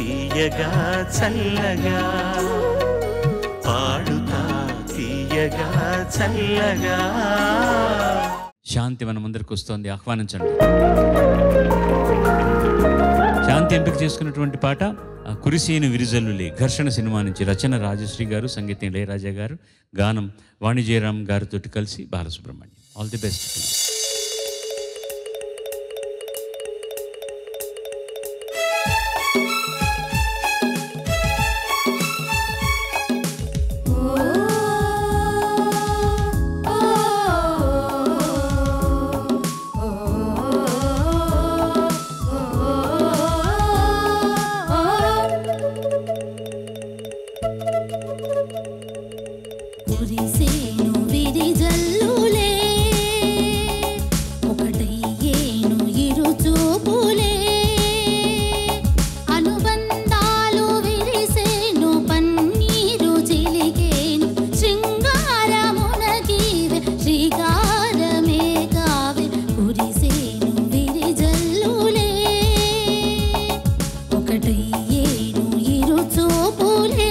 తీయగా చల్లగా పాడుతా తీయగా చల్లగా శాంతి మన ముందరికి వస్తోంది ఆహ్వానించండి శాంతి ఎంపిక చేసుకున్నటువంటి పాట ఆ కురిసేను విరిజల్లులే ఘర్షణ సినిమా నుంచి రచన రాజశ్రీ గారు సంగీతం ఇళయరాజా గారు గానం వాణిజయరామ్ గారితో కలిసి బాలసుబ్రహ్మణ్యం ఆల్ ది బెస్ట్ కురిసేను విరిజల్లులే ఒకటయ్యేను ఇరు చూపులే అనుబంధాలు విరిసేను పన్నీరు చిలికేను శృంగారమునగీవె శ్రీకారమే కావె కురిసేను విరిజల్లులే ఒకటయ్యేను ఇరు చూపులే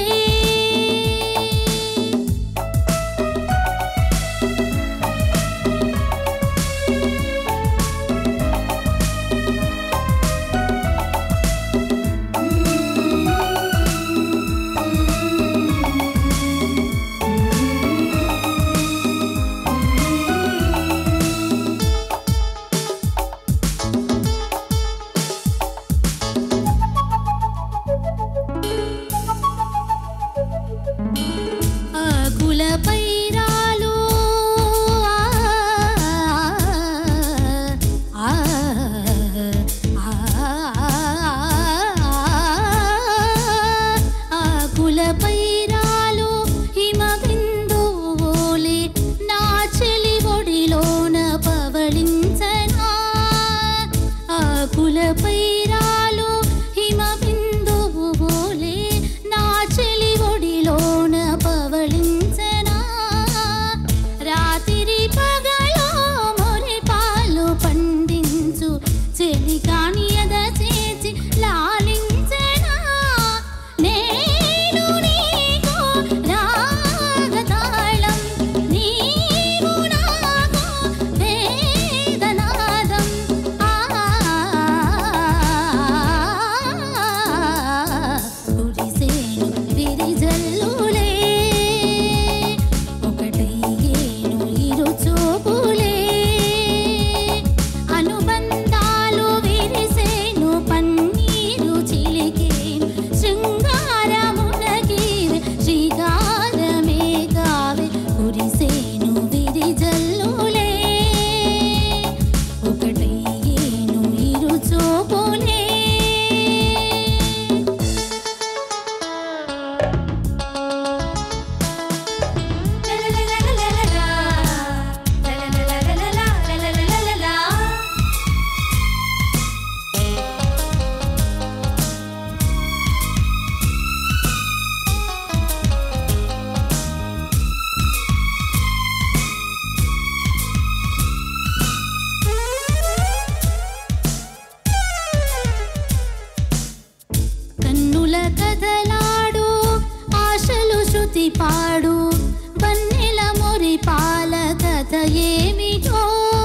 ఆకుల పైరాలు ఆ, ఆ, ఆకుల పైరాలు హిమ బిందువులే నా చెలి ఒడిలోన పవళించనా ఆకుల పైరాలు హిమ బిందువులే నా చెలి ఒడిలోన పవళించనా రాత్రి పగలో మొరి పాలు పండించు చెలి కాని ఎద చేచి లాలించనా నేను నీకు రాగతాళం నీవు నాకు వేదనాదం కురిసేను విరిజల్లులే ఒకటయ్యేను ఇరు చూపులే అనుబంధాలు విరిసేను పన్నీరు చిలికేను శృంగారమునగీవె శ్రీకారమే కావె కురిసేను విరిజల్లులే ఒకటయ్యేను ఇరు చూపులే కన్నుల కదలాడు ఆశలు శృతి పాడు బన్నెల మొరి పాల కథ ఏమిటో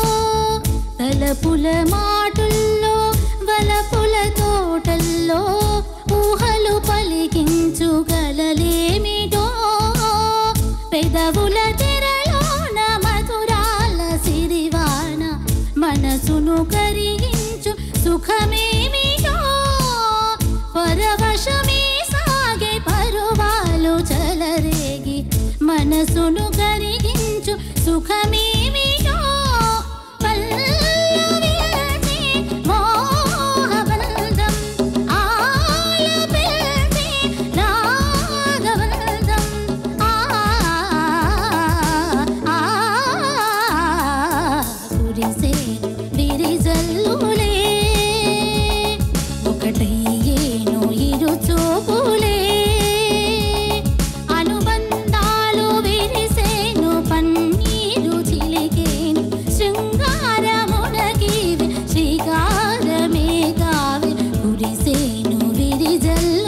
తలపుల మాటుల్లో వలపుల తోటల్లో ఊహలు పలికించు గలలేమిటో పెదవుల తెరలోన మధురాల సిరివాన మనసును కరిగించు సుఖమేమిటో పరవశమే సాగే పరువాలు చలరేగి మనసును కరిగించు సుఖమేమిటో పల్లవిల్చే మోహబంధం ఆలపిల్చే రాగబంధం ఆ ఆ కురిసే విరిజల్లులే ఒకటయ్యేను ఇరు చూపులే అనుబంధాలు విరిసేను పన్నీరు చిలికేను శృంగారమునగీవి శ్రీకారమే కావి కురిసేను విరిజల్లు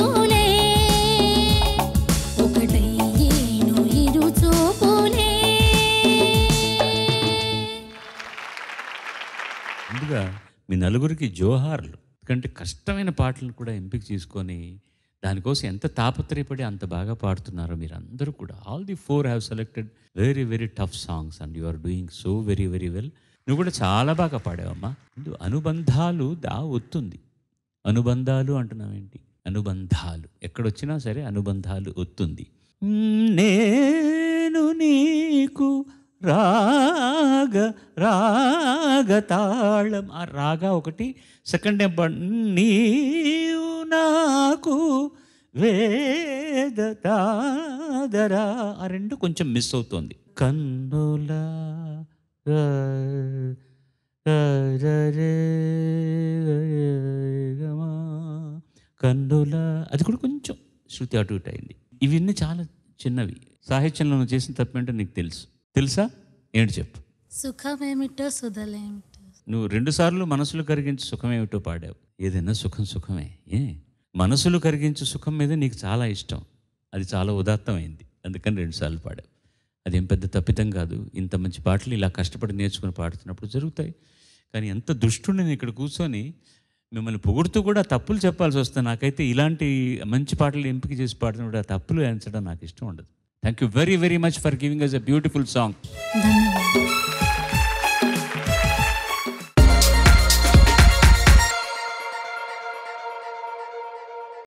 నలుగురికి జోహార్లు ఎందుకంటే కష్టమైన పాటలను కూడా ఎంపిక చేసుకొని దానికోసం ఎంత తాపత్రయపడి అంత బాగా పాడుతున్నారో మీరు అందరూ కూడా all the four have selected very very tough songs and you are doing so very very well నువ్వు కూడా చాలా బాగా పాడావమ్మా ముందు అనుబంధాలు దా ఒత్తుంది అనుబంధాలు అంటున్నావేంటి అనుబంధాలు ఎక్కడొచ్చినా సరే అనుబంధాలు ఒత్తుంది నేను నీకు రాగ రాగ తాళం ఆ రాగా ఒకటి సెకండ్ నెంబర్ నీవు నాకు వేద తాదరా ఆ రెండు కొంచెం మిస్ అవుతోంది కన్నుల కన్నుల అది కూడా కొంచెం శృతి అటు ఇటు అయింది ఇవన్నీ చాలా చిన్నవి సాహిత్యంలో నువ్వు చేసిన తప్పేంటో నీకు తెలుసు తెలుసా ఏంటి చెప్పు సుఖమేమిటో సుధలేమిటో నువ్వు రెండుసార్లు మనసులు కరిగించు సుఖమేమిటో పాడావు ఏదైనా సుఖం సుఖమే ఏ మనసులు కరిగించు సుఖం మీద నీకు చాలా ఇష్టం అది చాలా ఉదాత్తమైంది అందుకని రెండుసార్లు పాడావు అదేం పెద్ద తప్పితం కాదు ఇంత మంచి పాటలు ఇలా కష్టపడి నేర్చుకుని పాడుతున్నప్పుడు జరుగుతాయి కానీ ఎంత దుష్టుని నేను ఇక్కడ కూర్చొని మిమ్మల్ని పొగుడుతూ కూడా తప్పులు చెప్పాల్సి వస్తే నాకైతే ఇలాంటి మంచి పాటలు ఎంపిక చేసి పాడుతున్నప్పుడు ఆ తప్పులు ఎంచడం నాకు ఇష్టం ఉండదు thank you very very much for giving us a beautiful song ధన్యవాదాలు